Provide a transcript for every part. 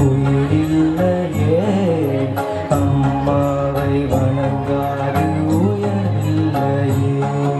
உயிரில்லையே அம்மாவை வணங்காது உயரில்லையே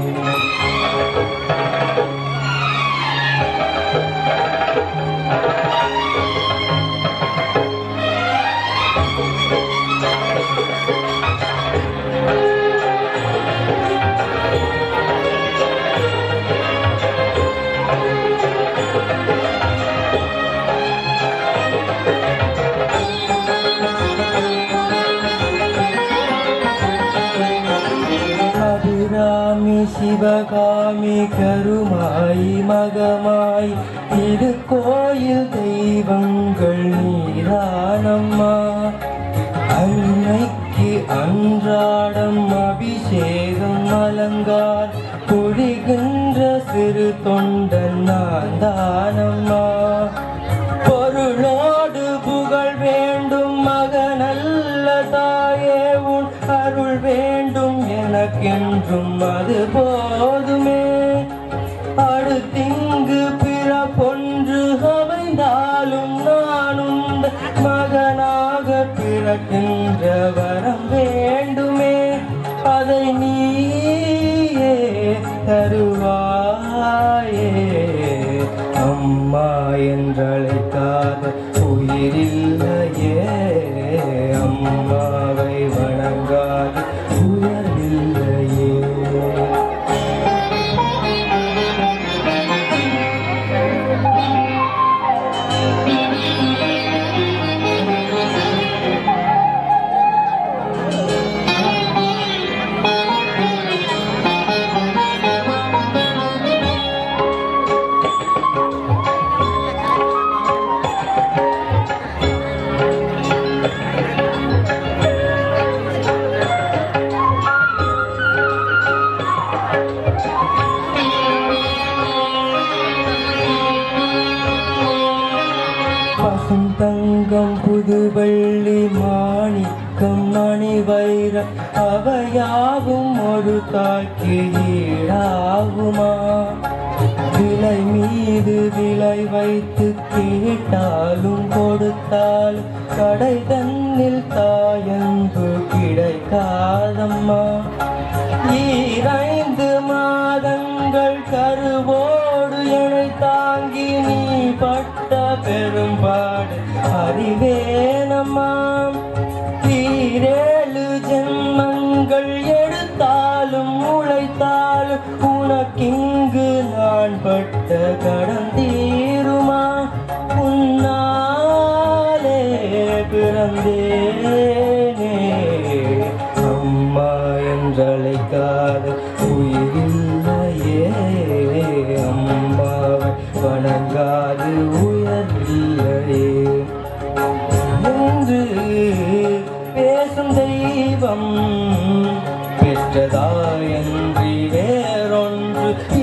அபிராமி சிவகாமி கருமாய் மகமாய் திருக்கோயில் தெய்வங்கள் நீரானம்மா அன்னைக்கு அன்றாடம் அபிஷேகம் அலங்கார் பொழிகின்ற சிறு தொண்டன் நான் தானம்மா பொருளோடு புகழ் வேண்டும் மகனல்ல தாயே உன் அருள் வேண்டும் எனக்கென்றும் அது போதுமே அடுத்திங்கு பிறப்பொன்று அமைந்தாலும் நானும் மகனாக பிறக்கின்ற வரம் வேண்டுமே அதை நீயே தருவாயே அம்மா என்றழைக்காத உயிரில்லையே அம்மாவை வணங்காத உயரில்லையே பசும் தங்கம் புதுவள்ளி மாணிக்கம் மணி வைரம் அவையாவும் ஒரு தாய்க்கு ஈடாகுமா விலை மீது விலை வைத்து கேட்டாலும் கொடுத்தாலும் கடை தன்னில் தாயன்பு கிடைக்காதம்மா ஈரைந்து மாதங்கள் கருவோடு என்னை தாங்கி நீ பட்ட பெரும்பாடு அறிவேனம்மா ஈரேழு ஜென்மங்கள் எடுத்தாலும் உழைத்தாலும் உனக்கிங்கு நான் பட்ட கடன் தீருமா உன்னாலே பிறந்தேனே அம்மா என்றழைக்காத உயிரில்லையே அம்மாவை வணங்காது உயரில்லையே என்று பேசும் தெய்வம் பெற்றதாயன்றி வேறொன்று